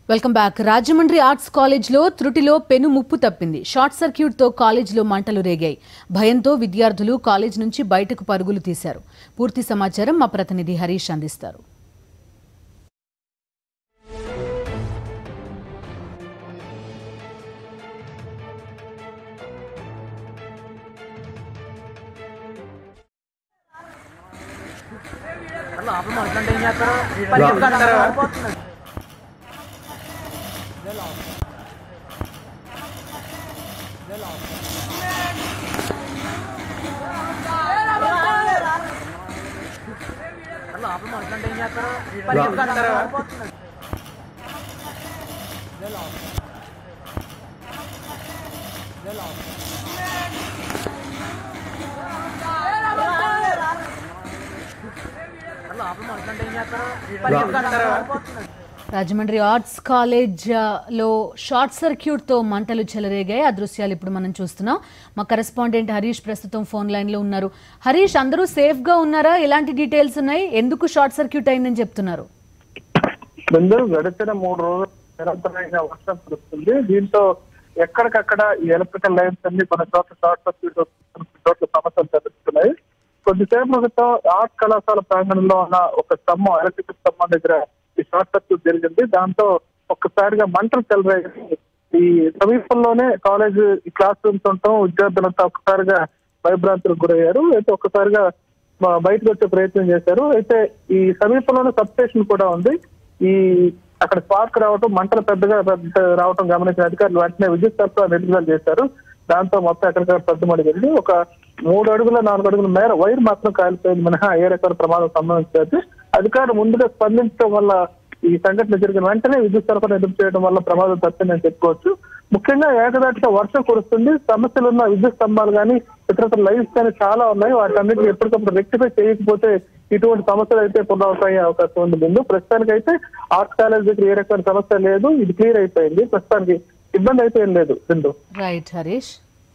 welcome back Rajahmundry arts కాలేజ్లో త్రుటిలో పెను ముప్పు తప్పింది షార్ట్ సర్క్యూట్తో కాలేజ్లో మంటలు రేగాయి భయంతో విద్యార్థులు కాలేజ్ నుంచి బయటకు పరుగులు తీశారు పూర్తి సమాచారం మా ప్రతినిధి హరీష్ అందిస్తారు లోపల మనుషులు ఏం చేస్తారు పరిగెత్తుకుంటారు లోపల మనుషులు ఏం చేస్తారు పరిగెత్తుకుంటారు లోపల మనుషులు ఏం చేస్తారు పరిగెత్తుకుంటారు రాజమండ్రి ఆర్ట్స్ కాలేజ్ ఆ, లో షార్ట్ సర్క్యూట్తో మంటలు చెలరేగాయి ఆ దృశ్యాలు ఇప్పుడు మనం చూస్తున్నాం మా కరెస్పాండెంట్ హరీష్ ప్రస్తుతం ఫోన్ లైన్లో ఉన్నారు హరీష్ అందరూ సేఫ్గా ఉన్నారా ఎలాంటి డీటెయిల్స్ ఉన్నాయి ఎందుకు షార్ట్ సర్క్యూట్ అయిందని చెప్తున్నారు ముందు గడిచిన మూడు రోజులు నిరంతరమైన వర్షం కురుస్తుంది దీంతో ఎక్కడికక్కడ ఈ ఎలక్ట్రికల్ లైన్స్ అన్ని కొన్ని చోట్ల షార్ట్ సర్క్యూట్ కొన్ని చోట్ల సమస్యలు జరుగుతున్నాయి కొద్దిసేపు క్రితం ఆర్ట్ కళాశాల ప్రాంగణంలో ఉన్న ఒక స్తంభం ఎలక్ట్రికల్ స్తంభం దగ్గర ఈ షార్ట్ సర్క్యూట్ జరిగింది దాంతో ఒక్కసారిగా మంటలు చెలరేగాయి ఈ సమీపంలోనే కాలేజ్ క్లాస్ రూమ్స్ ఉండటం విద్యార్థులంతా ఒక్కసారిగా భయభ్రాంతులకు గురయ్యారు అయితే ఒక్కసారిగా బ- బయటకు వచ్చే ప్రయత్నం చేశారు అయితే ఈ సమీపంలోనే సబ్ స్టేషన్ కూడా ఉంది ఈ అక్కడ స్పార్క్ రావటం మంటలు పెద్దగా పెద్ద రావటం గమనించిన అధికారులు వెంటనే విద్యుత్ సరఫరా నిర్వహణ చేశారు దాంతో మొత్తం ఎక్కడికక్కడ పెద్దమడిగింది ఒక మూడు అడుగుల నాలుగు అడుగుల మేర వైర్ మాత్రం కాలిపోయింది మినహా ఏ రకమైన ప్రమాదం సంభవించలేదు అధికారులు ముందుగా స్పందించడం వల్ల ఈ సంఘటన జరిగిన వెంటనే విద్యుత్ సరఫరా ఎదురు చేయడం వల్ల ప్రమాదం తప్పిందని చెప్పుకోవచ్చు ముఖ్యంగా ఏకదాటిగా వర్షం కురుస్తుంది సమస్యలు ఉన్న విద్యుత్ స్తంభాలు కానీ ఇతర లైన్స్ కానీ చాలా ఉన్నాయి వాటన్నిటిని ఎప్పటికప్పుడు రెక్టిఫై చేయకపోతే ఇటువంటి సమస్యలు అయితే పునరావృతమయ్యే అవకాశం ఉంది ముందు ప్రస్తుతానికి అయితే ఆర్ట్స్ కాలేజ్ దగ్గర ఏ రకమైన సమస్య లేదు ఇది క్లియర్ అయిపోయింది ప్రస్తుతానికి ఇబ్బంది అయితే ఏం లేదు బిందు రైట్ హరీష్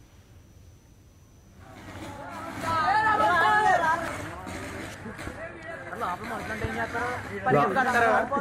లోపల మనుషులు ఏం చేస్తారు పరిగెత్తుకుంటారు